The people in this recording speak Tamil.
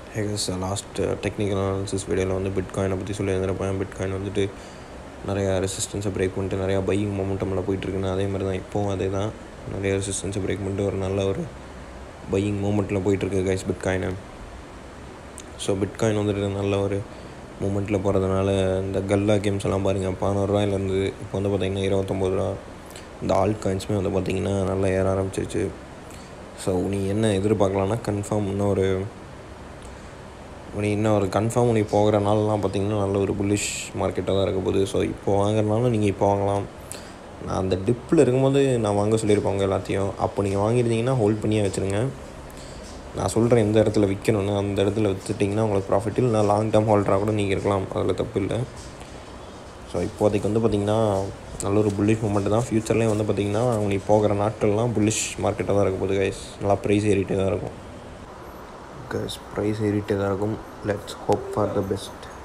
ஹேகஸ் லாஸ்ட் டெக்னிக்கல் அனாலிசிஸ் வீடியோவில் வந்து பிட்காயினை பற்றி சொல்லியிருந்திருப்பேன் பிட்காயின் வந்துட்டு நிறையா ரெசிஸ்டன்ஸை பிரேக் பண்ணிட்டு நிறையா பையிங் மொமெண்டமில் போயிட்டுருக்குன்னு அதே மாதிரி தான் இப்போவும் அதே தான் நிறைய ரெசிஸ்டன்ஸை பிரேக் பண்ணிட்டு ஒரு நல்ல ஒரு பையிங் மூமெண்ட்டில் போயிட்டுருக்கு கைஸ் பிட்காயினை ஸோ பிட்காயின் வந்துட்டு நல்ல ஒரு மூமெண்ட்டில் போகிறதுனால இந்த கல்லா கேம்ஸ் எல்லாம் பாருங்கள் பதினோருவாயிலேருந்து இப்போ வந்து பார்த்திங்கன்னா இருபத்தொம்போது ரூபா இந்த ஆல் காயின்ஸுமே வந்து பார்த்திங்கன்னா நல்லா ஏற ஆரம்பிச்சிருச்சு ஸோ நீ என்ன எதிர்பார்க்கலான்னா கன்ஃபார்ம் இன்னும் ஒரு நீ இன்னும் ஒரு கன்ஃபார்ம் நீ போகிற நாள்லாம் பார்த்திங்கன்னா நல்ல ஒரு புல்லிஷ் மார்க்கெட்டாக தான் இருக்க போகுது ஸோ இப்போ வாங்குறதுனால நீங்கள் இப்போ வாங்கலாம் நான் அந்த டிப்பில் இருக்கும்போது நான் வாங்க சொல்லியிருப்பாங்க எல்லாத்தையும் அப்போ நீங்கள் வாங்கியிருந்தீங்கன்னா ஹோல்ட் பண்ணியே வச்சுருங்க நான் சொல்கிறேன் எந்த இடத்துல விற்கணும்னு அந்த இடத்துல விற்றுட்டிங்கன்னா உங்களுக்கு ப்ராஃபிட் இல்லை நான் லாங் டேர்ம் ஹோல்டராக கூட நீங்கள் இருக்கலாம் அதில் தப்பு இல்லை ஸோ இப்போதைக்கு வந்து பார்த்திங்கன்னா நல்ல ஒரு புல்லிஷ் மூமெண்ட் தான் ஃப்யூச்சர்லேயும் வந்து பார்த்திங்கன்னா நீ போகிற நாட்கள்லாம் புல்லிஷ் மார்க்கெட்டாக தான் இருக்க போகுது கைஸ் நல்லா ப்ரைஸ் ஏறிட்டே தான் இருக்கும் கைஸ் ப்ரைஸ் ஏறிட்டே தான் இருக்கும் let's hope for the best